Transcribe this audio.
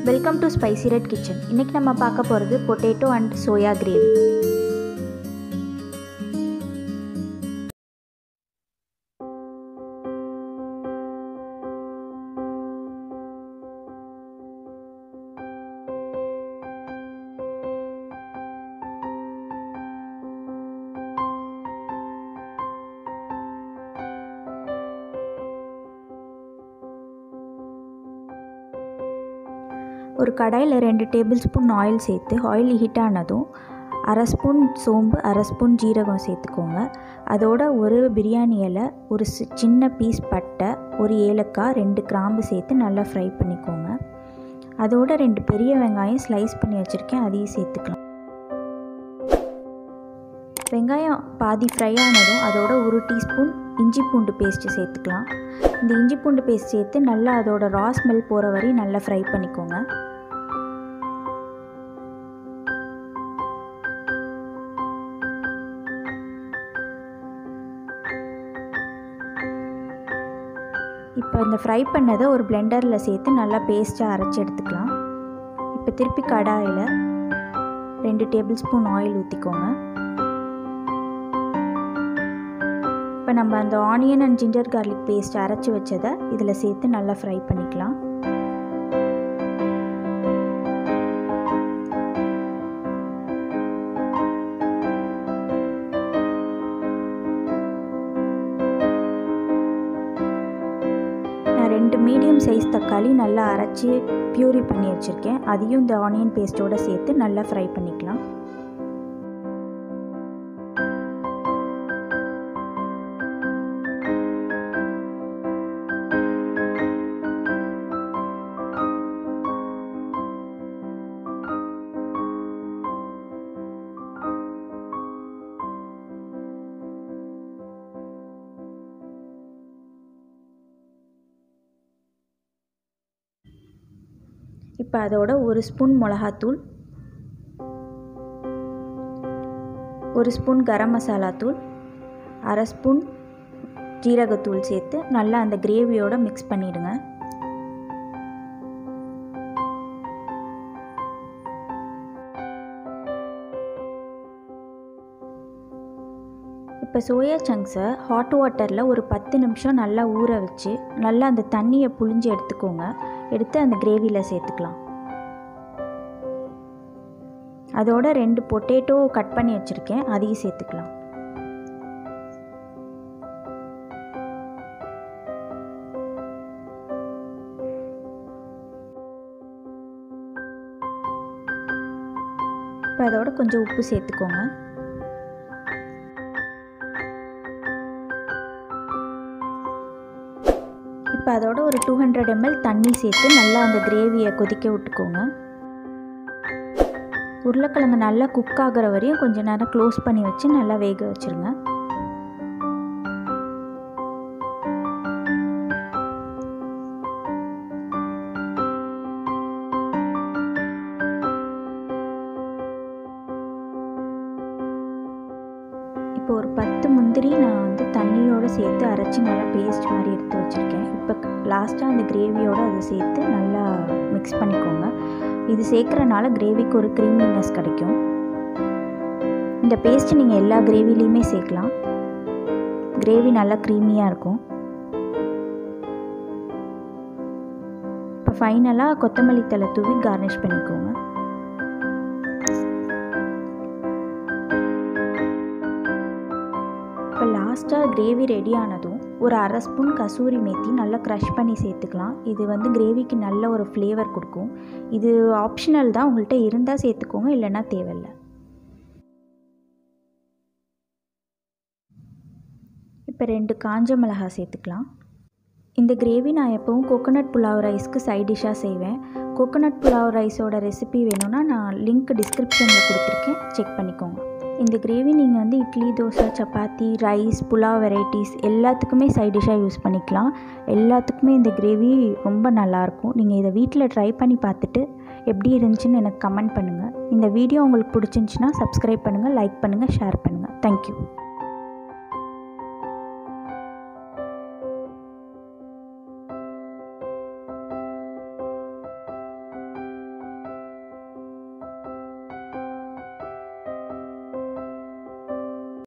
welcome to spicy red kitchen இன்றைக்கி நம்ம பார்க்க போகிறது பொட்டேட்டோ அண்ட் சோயா கிரேவி ஒரு கடாயில் ரெண்டு டேபிள் ஸ்பூன் ஆயில் சேர்த்து ஆயில் ஹீட் ஆனதும் அரை ஸ்பூன் சோம்பு அரை ஸ்பூன் ஜீரகம் சேர்த்துக்கோங்க அதோட ஒரு பிரியாணி இலை ஒரு சி- சின்ன பீஸ் பட்டை ஒரு ஏலக்காய் ரெண்டு கிராம்பு சேர்த்து நல்லா ஃப்ரை பண்ணிக்கோங்க அதோட ரெண்டு பெரிய வெங்காயம் ஸ்லைஸ் பண்ணி வச்சுருக்கேன் அதையும் சேர்த்துக்கலாம் வெங்காயம் பாதி ஃப்ரை ஆனதும் அதோட ஒரு டீஸ்பூன் இஞ்சி பூண்டு பேஸ்ட்டு சேர்த்துக்கலாம் இந்த இஞ்சி பூண்டு பேஸ்ட் சேர்த்து நல்லா அதோட ரா ஸ்மெல் போகிற வரையும் நல்லா ஃப்ரை பண்ணிக்கோங்க இப்போ இந்த ஃப்ரை பண்ணதை ஒரு பிளெண்டரில் சேர்த்து நல்லா பேஸ்ட்டாக அரைச்சி எடுத்துக்கலாம் இப்போ திருப்பி கடாயில் ரெண்டு டேபிள் ஸ்பூன் ஆயில் ஊற்றிக்கோங்க இப்போ நம்ம அந்த onion and ginger garlic paste அரைச்சி வச்சதை இதில் சேர்த்து நல்லா ஃப்ரை பண்ணிக்கலாம் நான் ரெண்டு மீடியம் சைஸ் தக்காளி நல்லா அரைச்சி பியூரி பண்ணி வச்சுருக்கேன் அதையும் இந்த ஆனியன் பேஸ்ட்டோடு சேர்த்து நல்லா ஃப்ரை பண்ணிக்கலாம் இப்போ அதோட ஒரு ஸ்பூன் மிளகாத்தூள் ஒரு ஸ்பூன் கரம் மசாலா தூள் அரை ஸ்பூன் ஜீரகத்தூள் சேர்த்து நல்லா அந்த கிரேவியோட மிக்ஸ் பண்ணிடுங்க இப்போ சோயா சங்க்ஸை ஹாட் வாட்டரில் ஒரு பத்து நிமிஷம் நல்லா ஊற வச்சு நல்லா அந்த தண்ணியை புழிஞ்சு எடுத்துக்கோங்க எடுத்து அந்த கிரேவியில் சேர்த்துக்கலாம் அதோட ரெண்டு பொட்டேட்டோ கட் பண்ணி வச்சுருக்கேன் அதையும் சேர்த்துக்கலாம் இப்போ அதோட கொஞ்சம் உப்பு சேர்த்துக்கோங்க இப்போ அதோட ஒரு டூ ஹண்ட்ரட் எம்எல் தண்ணி சேர்த்து நல்லா அந்த கிரேவியை கொதிக்க விட்டுக்கோங்க உருளைக்கிழங்கு நல்லா குக் ஆகிற வரையும் கொஞ்சம் நேரம் க்ளோஸ் பண்ணி வச்சு நல்லா வேக வச்சுருங்க இப்போ ஒரு பத்து முந்திரி நான் வந்து தண்ணியோடு சேர்த்து அரைச்சி நல்லா பேஸ்ட் மாதிரி எடுத்து வச்சுருக்கேன் இப்போ லாஸ்ட்டாக அந்த கிரேவியோடு அதை சேர்த்து நல்லா மிக்ஸ் பண்ணிக்கோங்க இது சேர்க்குறனால கிரேவிக்கு ஒரு க்ரீமினஸ் கிடைக்கும் இந்த பேஸ்ட் நீங்கள் எல்லா கிரேவிலையுமே சேர்க்கலாம் கிரேவி நல்லா க்ரீமியாக இருக்கும் இப்போ ஃபைனலாக கொத்தமல்லி தலை தூவி கார்னிஷ் பண்ணிக்கோங்க இப்போ லாஸ்ட்டாக கிரேவி ரெடி ஆனதும் ஒரு அரை ஸ்பூன் கசூரி மேத்தி நல்லா க்ரஷ் பண்ணி சேர்த்துக்கலாம் இது வந்து கிரேவிக்கு நல்ல ஒரு ஃப்ளேவர் கொடுக்கும் இது ஆப்ஷனல் தான் உங்கள்கிட்ட இருந்தால் சேர்த்துக்கோங்க இல்லைன்னா தேவையில்லை இப்போ ரெண்டு காஞ்ச மிளகாய் சேர்த்துக்கலாம் இந்த கிரேவி நான் எப்போவும் கோகோனட் புலாவ் ரைஸ்க்கு சைட் டிஷ்ஷாக செய்வேன் கோகோனட் புலாவ் ரைஸோட ரெசிபி வேணும்னா நான் லிங்க் டிஸ்கிரிப்ஷனில் கொடுத்துருக்கேன் செக் பண்ணிக்கோங்க இந்த கிரேவி நீங்கள் வந்து இட்லி தோசை சப்பாத்தி ரைஸ் புலாவ் வெரைட்டிஸ் எல்லாத்துக்குமே சைட் டிஷ்ஷாக யூஸ் பண்ணிக்கலாம் எல்லாத்துக்குமே இந்த கிரேவி ரொம்ப நல்லாயிருக்கும் நீங்கள் இதை வீட்டில் ட்ரை பண்ணி பார்த்துட்டு எப்படி இருந்துச்சுன்னு எனக்கு கமெண்ட் பண்ணுங்கள் இந்த வீடியோ உங்களுக்கு பிடிச்சிருந்துச்சின்னா சப்ஸ்கிரைப் பண்ணுங்கள் லைக் பண்ணுங்கள் ஷேர் பண்ணுங்கள் தேங்க்யூ